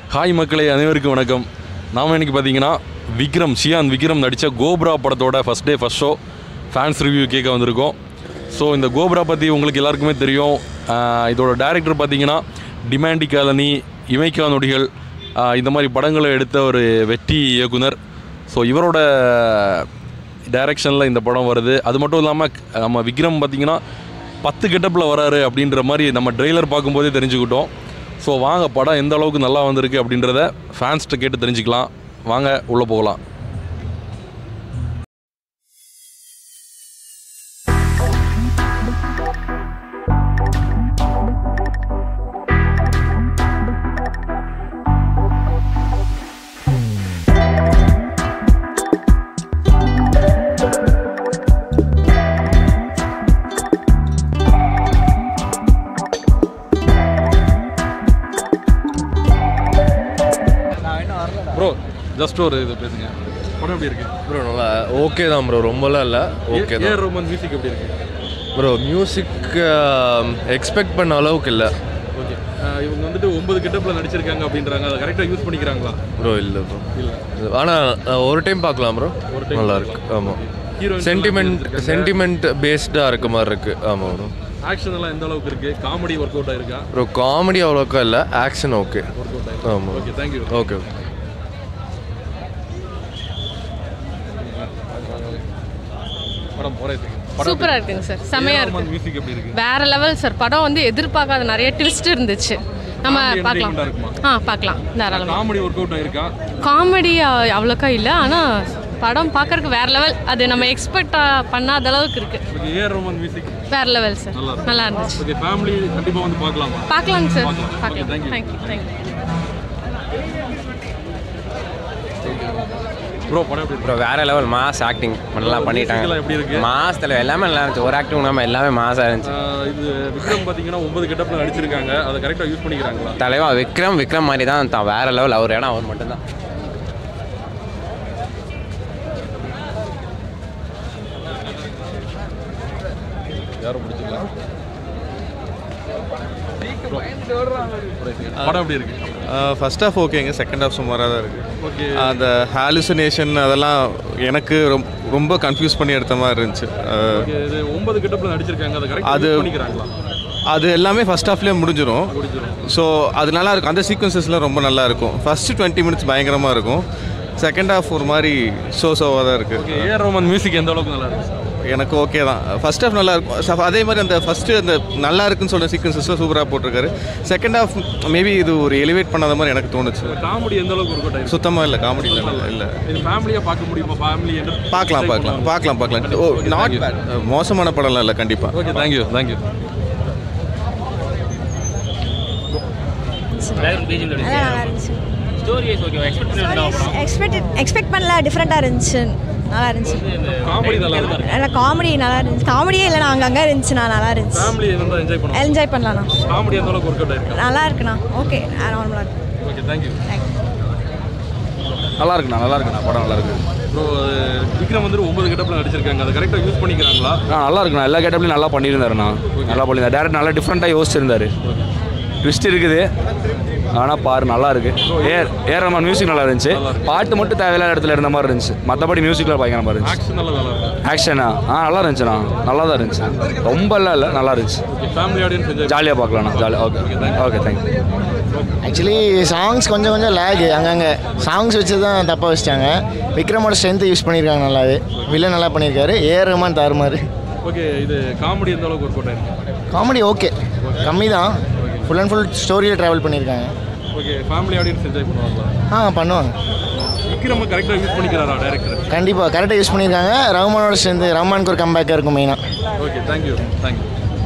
Hi மக்களே அனைவருக்கும் வணக்கம் நாம் இன்னைக்கு பார்த்தீங்கன்னா விக்ரம் ஷியான் விக்ரம் நடித்த கோப்ரா படத்தோட first day first show fans review கேட்க வந்திருக்கோம் ஸோ இந்த கோப்ரா பற்றி உங்களுக்கு எல்லாருக்குமே தெரியும் ஆஹ் இதோட டைரக்டர் பார்த்தீங்கன்னா டிமாண்டி காலனி இமைக்கா நொடிகள் ஆஹ் இந்த மாதிரி படங்களை எடுத்த ஒரு வெற்றி இயக்குனர் ஸோ இவரோட டைரக்ஷனில் இந்த படம் வருது அது மட்டும் இல்லாமல் நம்ம விக்ரம் பார்த்தீங்கன்னா பத்து கெட்டப்பில் வராரு அப்படின்ற மாதிரி நம்ம ட்ரெய்லர் பார்க்கும்போதே தெரிஞ்சுக்கிட்டோம் ஸோ வாங்க படம் எந்த அளவுக்கு நல்லா வந்திருக்கு அப்படின்றத ஃபேன்ஸ்கிட்ட கேட்டு தெரிஞ்சுக்கலாம் வாங்க உள்ளே போகலாம் ப்ரோ ஜஸ்ட் ஒரு இது பேசுங்க படம் எப்படி இருக்கு ப்ரோ நல்லா ஓகே தான் ப்ரோ ரொம்பலாம் இல்லை ஓகே தான் ஏஆர் ரோமன் மியூசிக் எப்படி இருக்கு ப்ரோ மியூசிக் எக்ஸ்பெக்ட் பண்ண அளவுக்கு இல்லை ஓகே இவங்க வந்துட்டு ஒன்பது கெட்டப்பில் நடிச்சிருக்காங்க அப்படின்றாங்க அதை கரெக்டாக யூஸ் பண்ணிக்கிறாங்களா ப்ரோ இல்லை ப்ரோ இல்லை ஆனால் ஒரு டைம் பார்க்கலாம் ப்ரோ ஒரு time நல்லா இருக்கு ஆமாம் ஹீரோயின் சென்டிமெண்ட் சென்டிமெண்ட் பேஸ்டாக இருக்க மாதிரி இருக்கு ஆமாம் ப்ரோ ஆக்ஷன் எல்லாம் எந்த அளவுக்கு இருக்கு காமெடி ஒர்க் அவுட் ஆயிருக்கா ப்ரோ காமெடி அவ்வளோக்கா இல்லை ஆக்ஷன் ஓகே ஒர்க் அவுட் ஆயிருக்கு ஆமாம் ஓகே தேங்க்யூ ஓகே படம் போறேன் சூப்பராக இருக்குங்க சார் செமையாக இருக்கு மியூசிக் எப்படி இருக்கு வேற லெவல் சார் படம் வந்து எதிர்பார்க்காத நிறைய ட்விஸ்ட் இருந்துச்சு நம்ம Comedy பார்க்கலாம் entertainment-ஆ இருக்குமா? ஆ பார்க்கலாம் தாராளமாக காமெடி ஒர்க் அவுட் ஆயிருக்கா காமெடி அவ்வளோக்கா இல்லை ஆனால் படம் பார்க்கறதுக்கு வேற லெவல் அது நம்ம எக்ஸ்பெக்ட் பண்ணாத அளவுக்கு இருக்கு ஓகே ஏஆர் ரோமன் மியூசிக் வேற லெவல் சார் நல்லா இருக்கு. நல்லா இருந்துச்சு ஓகே ஃபேமிலி கண்டிப்பா வந்து பார்க்கலாமா பார்க்கலாங்க சார் பார்க்கலாம். Okay, பார்க்கலாம் thank you. Thank you thank you bro படம் எப்படி இருக்கு ப்ரோ வேற லெவல் மாஸ் ஆக்டிங் நல்லா Music பண்ணிட்டாங்க எல்லாம் எப்படி இருக்கு? மாஸ் தலை எல்லாமே நல்லா இருந்துச்சு ஒரு ஆக்டிங் நம்ம எல்லாமே மாஸாக இருந்துச்சு ஆஹ் இது விக்ரம் பார்த்தீங்கன்னா ஒன்பது கெட்டப்பில் நடிச்சிருக்காங்க அதை கரெக்டாக யூஸ் பண்ணிக்கிறாங்களா தலைவா விக்ரம் விக்ரம் மாதிரி தான் தான் வேற லெவல் அவர் இடம் அவர் மட்டும்தான் யாரும் பிடிச்சிக்கலாம் படம் எப்படி இருக்கு ஃபர்ஸ்ட் ஹாஃப் ஓகேங்க செகண்ட் ஹாஃப் சுமாராக தான் இருக்குது ஓகே அந்த ஹாலுசினேஷன் அதெல்லாம் எனக்கு ரொம்- ரொம்ப கன்ஃபியூஸ் பண்ணி எடுத்த மாதிரி இருந்துச்சு அஹ், ஓகே இது ஒன்பது கெட்டப்பில் நடிச்சிருக்காங்க அதை கரெக்டாக அது- யூஸ் பண்ணிக்கிறாங்களா அது எல்லாமே ஃபர்ஸ்ட் ஹாஃப்லேயே முடிஞ்சிடும் முடிஞ்சிடும் ஸோ அது நல்லா இருக்கும் அந்த சீக்வன்சஸ்லாம் ரொம்ப நல்லா இருக்கும் ஃபர்ஸ்ட் டுவெண்ட்டி மினிட்ஸ் பயங்கரமாக இருக்கும் செகண்ட் ஹாஃப் ஒரு மாதிரி ஷோ ஷோவாக தான் இருக்குது ஓகே ஏஆர் ரோமன் மியூசிக் எந்த அளவுக்கு நல்லா இருக்கு எனக்கு ஓகே தான் ஃபர்ஸ்ட் ஹாஃப் நல்லா இருக்கும் ச- அதே மாதிரி அந்த ஃபஸ்ட்டு அந்த நல்லா இருக்குன்னு சொல்கிற சீக்வன்சஸ்லாம் சூப்பராக போட்டிருக்காரு செகண்ட் ஹாஃப் மேபி இது ஒரு எலிவேட் பண்ணாத மாதிரி எனக்கு தோணுச்சு காமெடி எந்த அளவுக்கு ஒர்க் அவுட் ஆயிருக்கு சுத்தமாக இல்லை காமெடி இல்லை இல்லை இது ஃபேமிலியாக பார்க்க முடியுமா ஃபேமிலி பார்க்கலாம் பார்க்கலாம் பார்க்கலாம் பார்க்கலாம் ஓ நாட் பேட் மோசமான படம்லாம் இல்லை கண்டிப்பாக okay thank you thank you expect expect பண்ணல டிஃப்ரெண்ட்டாக இருந்துச்சு நல்லா இருந்துச்சு காமெடி நல்லா இருக்கு நல்லா காமெடி நல்லா இருந்துச்சு காமெடியே இல்லைண்ணா அங்கங்கே இருந்துச்சுண்ணா நல்லா இருந்துச்சு ஃபேமிலி இருந்தால் என்ஜாய் பண்ணுவோம் என்ஜாய் பண்ணலாம்ண்ணா காமெடி எந்த அளவுக்கு ஒர்க் அவுட் ஆயிருக்கு நல்லா இருக்குண்ணா ஓகே நார்மலாக இருக்கு ஓகே தேங்க்யூ நல்லா இருக்குண்ணா நல்லா இருக்குண்ணா படம் நல்லா இருக்கு ப்ரோ விக்ரம் வந்துட்டு ஒன்பது கெட்டப்பில் நடிச்சிருக்காங்க அதை கரெக்டாக யூஸ் பண்ணிக்கிறாங்களா ஆ நல்லா இருக்குண்ணா எல்லா கேட்டப்லையும் நல்லா பண்ணியிருந்தாருண்ணா நல்லா பண்ணியிருந்தார் டேரக்ட் நல்லா டிஃப்ரெண்ட்டாக யோசிச்சிருந்தாரு ட்விஸ்ட் இருக்குது ஆனால் பாரு நல்லா இருக்கு ஏர் ஏர் ரஹ்மான் மியூசிக் நல்லா இருந்துச்சு பாட்டு மட்டும் தேவையில்லாத இடத்துல இருந்த மாதிரி இருந்துச்சு மற்றபடி மியூசிக்கில் பயங்கரமாக இருந்துச்சு ஆக்ஷன் நல்லா நல்லா இருக்கு ஆக்ஷனா ஆ நல்லா இருந்துச்சுண்ணா நல்லா தான் இருந்துச்சு ரொம்பலாம் இல்லை நல்லா இருந்துச்சு ஓகே ஃபேமிலி ஆடியன்ஸ் என்ஜாய் ஜாலியாக பார்க்கலாம்ண்ணா ஜாலியாக okay okay thank you actually songs கொஞ்சம் கொஞ்சம் லேகு அங்கங்கே சாங்ஸ் வச்சு தான் தப்பாக வச்சிட்டாங்க விக்ரமோட ஸ்ட்ரென்த்தை யூஸ் பண்ணியிருக்காங்க நல்லாவே வில்லன் நல்லா பண்ணியிருக்காரு ஏஆர் ரஹ்மான் தாறுமாறு ஓகே இது காமெடி எந்த அளவுக்கு ஒர்க் அவுட் ஆயிருக்கு காமெடி ஓகே கம்மி தான் ஃபுல் அண்ட் ஃபுல் ஸ்டோரியில் ட்ராவல் பண்ணியிருக்காங்க ஓகே ஃபேமிலி ஆடியன்ஸ் என்ஜாய் பண்ணுவாங்களா ஆ பண்ணுவாங்க விக்ரம் கரெக்டாக யூஸ் பண்ணிக்கிறாரா டேரக்டர் கண்டிப்பாக கரெக்டாக யூஸ் பண்ணியிருக்காங்க ரஹ்மானோட ஸ்ட்ரென்த்து ரஹ்மானுக்கு ஒரு கம்பேக்காக இருக்கும் மெயினாக ஓகே தேங்க்யூ தேங்க்யூ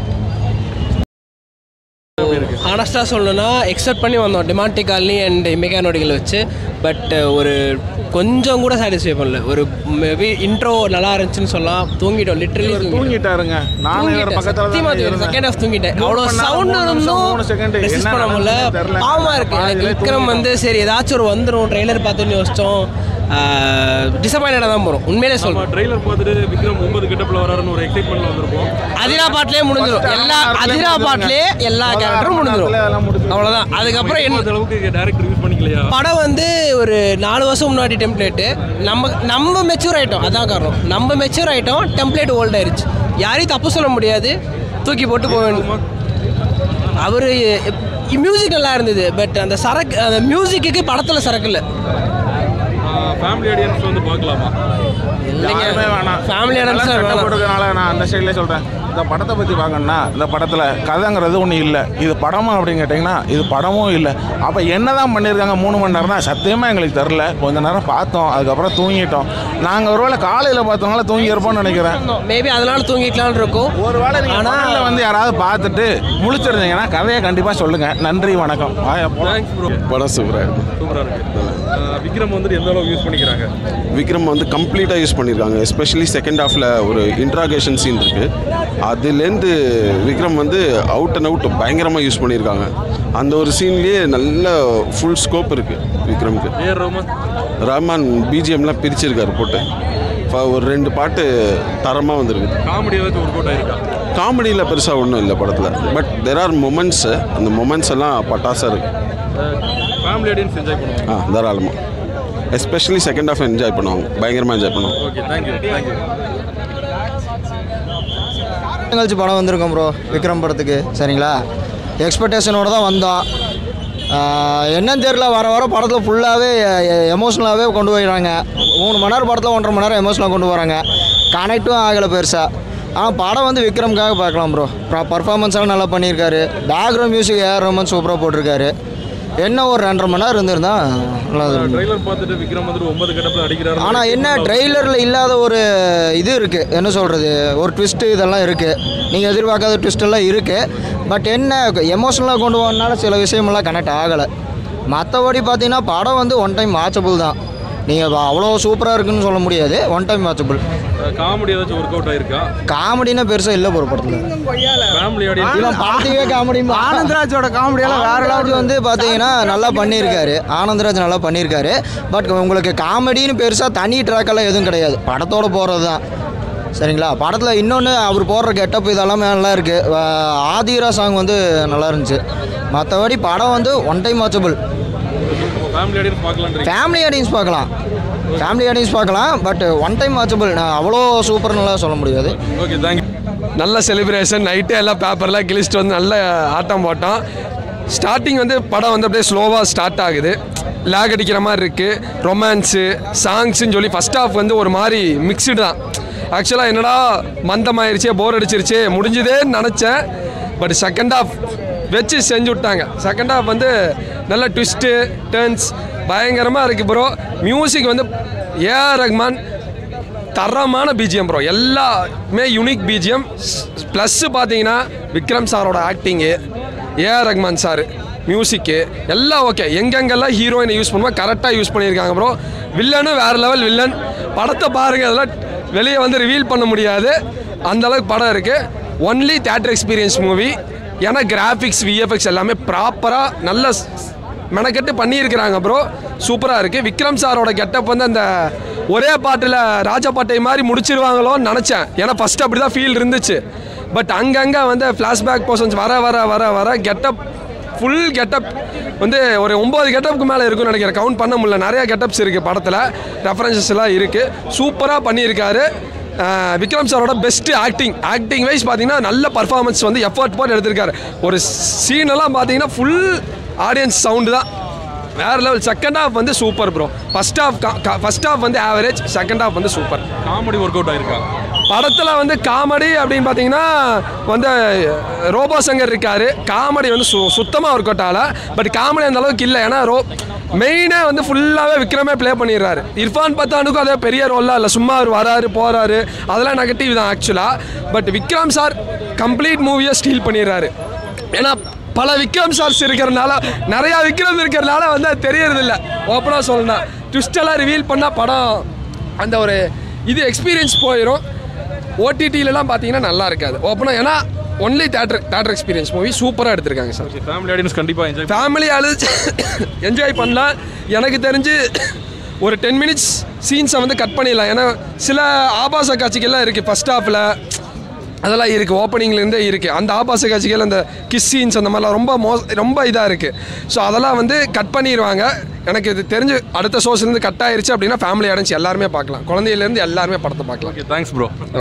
ஆனஸ்டாக சொல்லணும்னா எக்ஸ்பெக்ட் பண்ணி வந்தோம் டிமாண்டி காலனி அண்ட் இமெகா நோடிகள் வச்சு பட் ஒரு கொஞ்சம் கூட சாட்டிஸ்ஃபை பண்ணல ஒரு மேபி இன்ட்ரோ நல்லா இருந்துச்சுன்னு சொல்லலாம் தூங்கிட்டோம் லிட்டரலி தூங்கிட்டாருங்க நானும் இவர் பக்கத்தில் செகண்ட் ஹாஃப் தூங்கிட்டேன் அவ்வளோ பண்ணா சவுண்ட் மூணு நிமிஷம், மூணு second. இருந்தும் ரெசிஸ்ட் என்ன பண்ண முடியல நடந்துச்சுன்னு தெரியல. பாவமாக இருக்கு எனக்கு பாதியிலே விக்ரம் வந்து சரி ஏதாச்சும் ஒரு வந்துடும் ட்ரெய்லர் பார்த்துன்னு யோசிச்சோம் டிசப்பாயின்டாக தான் போகிறோம் உண்மையிலே நம்ம சொல்கிறோம் ட்ரெய்லர் பார்த்துட்டு விக்ரம் ஒன்பது கெட்டப்பில் வராருன்னு ஒரு எக்ஸைட்மெண்ட்ல வந்திருப்போம் அதிரா பாட்டிலே முடிஞ்சிடும் எல்லா அதிரா பாட்டிலே எல்லா கேரக்டரும் முடிஞ்சிடும் அவ்வளோதான் அதுக்கப்புறம் என்ன அந்த அளவுக்கு டேரக்டர் யூஸ் பண்ணிக்கலையா படம் வந்து ஒரு நாலு வருஷம் முன்னாடி டெம்ப்ளேட்டு நம்ம நம்ம மெச்சூர் ஆகிட்டோம் அதான் காரணம் நம்ம மெச்சூர் ஆகிட்டோம் டெம்ப்ளேட் ஓல்ட் ஆயிருச்சு யாரையும் தப்பு சொல்ல முடியாது தூக்கி போட்டு போக வேண்டும் அவர் மியூசிக் நல்லா இருந்தது பட் அந்த சரக்கு அந்த மியூசிக்கு படத்தில் சரக்கு இல்லை ஃபேமிலி ஆடியன்ஸ் வந்து பார்க்கலாமா இல்லைங்க யாருமே வேணாம் ஃபேமிலி இதெல்லாம் இடம்ஸ் சண்டை வேணாம் போடுறதுனால நான் அந்த சைட்லேயே சொல்கிறேன் இந்த படத்தை பற்றி பார்க்கணும்னா இந்த படத்தில் கதைங்கிறது ஒன்றும் இல்லை இது படமா அப்படின்னு கேட்டிங்கன்னா இது படமும் இல்லை அப்போ என்ன தான் பண்ணியிருக்காங்க மூணு மணி நேரம்னா சத்தியமாக எங்களுக்கு தெரில கொஞ்ச நேரம் பார்த்தோம் அதுக்கப்புறம் தூங்கிட்டோம் நாங்கள் ஒருவேளை காலையில் பார்த்தோம்னால தூங்கி இருப்போம்னு நினைக்கிறேன் மேபி அதனால தூங்கிக்கலாம்னு இருக்கும் ஒருவேளை நீங்கள் ஆனா- ஆனால் வந்து யாராவது பார்த்துட்டு முழிச்சிருந்தீங்கன்னா கதையை கண்டிப்பாக சொல்லுங்கள் நன்றி வணக்கம் வாயா போலாம். தேங்க்ஸ் ப்ரோ படம் சூப்பராக இருக்கும் சூப்பராக இருக்கு அஹ் விக்ரம் வந்துட்டு எந்த அளவுக்கு யூஸ் பண்ணிக்கிறாங்க விக்ரம் வந்து கம்ப்ளீட்டாக யூஸ் பண்ணியிருக்காங்க எஸ்பெஷலி செகண்ட் ஹாஃபில் ஒரு இன்ட்ராகேஷன் சீன் இருக்குது அதுலேருந்து விக்ரம் வந்து அவுட் அண்ட் அவுட் பயங்கரமாக யூஸ் பண்ணியிருக்காங்க அந்த ஒரு சீன்லேயே நல்ல ஃபுல் ஸ்கோப் இருக்குது விக்ரமுக்கு ஏஆர் ரஹ்மான் ரஹ்மான் பிஜிஎம்லாம் பிரிச்சிருக்காரு போட்டு இப்போ ஒரு ரெண்டு பாட்டு தரமாக வந்திருக்கு காமெடி ஏதாச்சும் ஒர்க் அவுட் ஆயிருக்கா காமெடியில் பெருசாக ஒன்றும் இல்லை படத்தில் பட் தெர் ஆர் மொமெண்ட்ஸு அந்த மொமெண்ட்ஸ் எல்லாம் பட்டாசாக இருக்குது ஃபேமிலி ஆடியன்ஸ் என்ஜாய் பண்ணுவோம் ஆ தாராளமாக எஸ்பெஷலி செகண்ட் ஹாஃப் என்ஜாய் பண்ணுவாங்க பயங்கரமாக என்ஜாய் பண்ணுவாங்க ஓகே தேங்க்யூ தேங்க்யூ கழிச்சு படம் வந்திருக்கோம் ப்ரோ விக்ரம் படத்துக்கு சரிங்களா எக்ஸ்பெக்டேஷனோட தான் வந்தோம் ஆஹ் என்னன்னு தெரியல வர வர படத்தில் ஃபுல்லாகவே எமோஷ்னலாகவே கொண்டு போயிடுறாங்க மூணு மணி நேரம் படத்தில் ஒன்றரை மணி நேரம் எமோஷனலாக கொண்டு போகிறாங்க கனெக்ட்டும் ஆகலை பெருசாக ஆனால் படம் வந்து விக்ரம்காக பார்க்கலாம் ப்ரோ பர்ஃபார்மன்ஸ் எல்லாம் நல்லா பண்ணியிருக்காரு பேக்ரவுண்ட் மியூசிக் ஏஆர் ரஹ்மான் சூப்பராக போட்டிருக்காரு என்ன ஒரு ரெண்டரை மணி நேரம் இருந்திருந்தா நல்லா இருந்திருக்கும். ட்ரெய்லர் பார்த்துட்டு விக்ரம் வந்துட்டு ஒன்பது கெட்டப்பில் அடிக்கிறாரு ஆனால் என்ன ட்ரெய்லரில் இல்லாத ஒரு இது இருக்குது என்ன சொல்கிறது ஒரு ட்விஸ்ட்டு இதெல்லாம் இருக்குது நீங்கள் எதிர்பார்க்காத twist எல்லாம் இருக்குது பட் என்ன எமோஷனலாக கொண்டு போகறதுனால சில விஷயமெல்லாம் கனெக்ட் ஆகலை மற்றபடி பார்த்தீங்கன்னா படம் வந்து ஒன் டைம் வாட்சபிள் தான் நீங்கள் அவ்வளோ சூப்பராக இருக்குன்னு சொல்ல முடியாது ஒன் டைம் வாட்சபிள் காமெடி ஏதாச்சும் ஒர்க் அவுட் ஆயிருக்கா காமெடினா பெருசாக இல்லை ஒரு படத்தில் ஃபேமிலி ஆடியன்ஸ் இவன் படத்துக்கே காமெடி ஆனந்த்ராஜோட காமெடியெல்லாம் வேற ஆனந்த்ராஜ் வந்து பார்த்தீங்கன்னா நல்லா பண்ணியிருக்காரு ஆனந்த்ராஜ் நல்லா பண்ணியிருக்காரு பட் உங்களுக்கு காமெடின்னு பெருசாக தனி ட்ராக்கெல்லாம் எதுவும் கிடையாது படத்தோட போகிறது தான் சரிங்களா படத்தில் இன்னொன்று அவர் போடுற கெட்டப் இதெல்லாமே நல்லா இருக்குது ஆதிரா சாங் வந்து நல்லா இருந்துச்சு மற்றபடி படம் வந்து one time watchable family audience பார்க்கலான்றீங்க ஃபேமிலி ஆடியன்ஸ் பார்க்கலாம் ஃபேமிலி ஆடியன்ஸ் பார்க்கலாம் பட் ஒன் டைம் வாட்சபிள் நான் அவ்வளோ சூப்பர்னுலாம் சொல்ல முடியாது ஓகே தேங்க்யூ நல்ல செலிப்ரேஷன் நைட்டு எல்லாம் பேப்பர்லாம் கிழிச்சிட்டு வந்து நல்ல ஆட்டம் போட்டோம் ஸ்டார்டிங் வந்து படம் வந்து அப்படியே ஸ்லோவாக ஸ்டார்ட் ஆகுது லேக் அடிக்கிற மாதிரி இருக்குது ரொமான்ஸு சாங்ஸ்ன்னு சொல்லி ஃபஸ்ட் ஹாஃப் வந்து ஒரு மாதிரி மிக்ஸ்டு தான் ஆக்சுவலாக என்னடா மந்தமாயிருச்சே போர் அடிச்சிருச்சே முடிஞ்சுதேன்னு நினச்சேன் பட் செகண்ட் ஹாஃப் வச்சு செஞ்சு விட்டாங்க செகண்ட் ஹாஃப் வந்து நல்ல ட்விஸ்ட்டு டேர்ன்ஸ் பயங்கரமாக இருக்குது ப்ரோ மியூசிக் வந்து ஏஆர் ரஹ்மான் தரமான பிஜிஎம் ப்ரோ எல்லாமே யூனிக் பிஜிஎம் ப்ளஸ்ஸு பார்த்தீங்கன்னா விக்ரம் சாரோட acting AR Rahman sir music எல்லாம் ஓகே எங்கெங்கெல்லாம் ஹீரோயினை யூஸ் பண்ணுவோம் கரெக்டாக யூஸ் பண்ணியிருக்காங்க ப்ரோ வில்லனும் வேறு லெவல் வில்லன் படத்தை பாருங்கள் அதெல்லாம் வெளியே வந்து ரிவீல் பண்ண முடியாது அந்த அளவுக்கு படம் இருக்குது ஒன்லி தேட்டர் எக்ஸ்பீரியன்ஸ் மூவி ஏன்னா கிராஃபிக்ஸ் விஎஃப்எக்ஸ் எல்லாமே ப்ராப்பராக நல்ல மெனக்கெட்டு பண்ணியிருக்கிறாங்க ப்ரோ சூப்பராக இருக்குது விக்ரம் சாரோட கெட்டப் வந்து அந்த ஒரே பாட்டில் ராஜபாட்டை மாதிரி முடிச்சிருவாங்களோன்னு நினச்சேன் ஏன்னா ஃபஸ்ட்டு அப்படி தான் ஃபீல் இருந்துச்சு பட் அங்கங்கே வந்து ஃப்ளாஷ்பேக் போர்ஷன்ஸ் வர வர வர வர கெட்டப் ஃபுல் கெட்டப் வந்து ஒரு ஒம்பது கெட்டப்புக்கு மேலே இருக்கும்னு நினைக்கிறேன் கவுண்ட் பண்ண முடியல நிறைய கெட்டப்ஸ் இருக்குது படத்தில் ரெஃபரன்சஸ் எல்லாம் இருக்குது சூப்பராக பண்ணியிருக்காரு ஆஹ் விக்ரம் சாரோட பெஸ்ட்டு ஆக்டிங் ஆக்டிங் வைஸ் பார்த்தீங்கன்னா நல்ல பர்ஃபார்மன்ஸ் வந்து எஃபர்ட் போட்டு எடுத்திருக்காரு ஒரு சீன் எல்லாம் பார்த்தீங்கன்னா ஃபுல் ஆடியன்ஸ் சவுண்டு தான் வேற லெவல் செகண்ட் ஹாஃப் வந்து super bro first half first half வந்து ஆவரேஜ் செகண்ட் ஹாஃப் வந்து சூப்பர் காமெடி ஒர்க் அவுட் ஆயிருக்கா படத்தில் வந்து காமெடி அப்படின்னு பார்த்தீங்கன்னா வந்து ரோபோ சங்கர் இருக்காரு காமெடி வந்து சு சுத்தமாக ஒர்க் அவுட் ஆகல பட் காமெடி அந்த அளவுக்கு இல்லை ஏன்னா ரோ மெயினாக வந்து ஃபுல்லாகவே விக்ரமே ப்ளே பண்ணிடுறாரு இர்ஃபான் பத்தானுக்கும் அதே பெரிய ரோல்லாம் இல்லை சும்மா அவர் வராரு போகிறாரு அதெல்லாம் நெகட்டிவ் தான் ஆக்சுவலாக பட் விக்ரம் சார் கம்ப்ளீட் மூவியை ஸ்டீல் பண்ணிடுறாரு ஏன்னா பல விக்ரம் சார்ஸ் இருக்கிறனால நிறையா விக்ரம் இருக்கிறனால வந்து அது தெரியறதில்ல ஓப்பனாக சொல்லணும் ட்விஸ்டெல்லாம் ரிவீல் பண்ணால் படம் அந்த ஒரு இது எக்ஸ்பீரியன்ஸ் போயிடும் ஓடிடிலலாம் பார்த்தீங்கன்னா நல்லா இருக்காது ஓப்பனாக ஏன்னா only theatre theatre experience movie சூப்பராக எடுத்திருக்காங்க சார் ஃபேமிலி ஆடியன்ஸ் கண்டிப்பாக என்ஜாய் ஃபேமிலி அழுது என்ஜாய் பண்ணலாம் எனக்கு தெரிஞ்சு ஒரு டென் மினிட்ஸ் சீன்ஸை வந்து கட் பண்ணிடலாம் ஏன்னா சில ஆபாச காட்சிகள்லாம் இருக்குது ஃபஸ்ட் ஹாஃபில் அதெல்லாம் இருக்குது ஓப்பனிங்லேருந்தே இருக்குது அந்த ஆபாச காட்சிகள் அந்த கிஸ் சீன்ஸ் அந்த மாதிரிலாம் ரொம்ப மோ ரொம்ப இதாக இருக்குது ஸோ அதெல்லாம் வந்து கட் பண்ணிடுவாங்க எனக்கு இது தெரிஞ்சு அடுத்த ஷோஸ்லேருந்து கட் ஆயிருச்சு அப்படின்னா ஃபேமிலி அடைஞ்சு எல்லாருமே பார்க்கலாம் குழந்தையிலேருந்து எல்லாருமே படத்தை பார்க்கலாம் ஓகே தேங்க்ஸ் ப்ரோ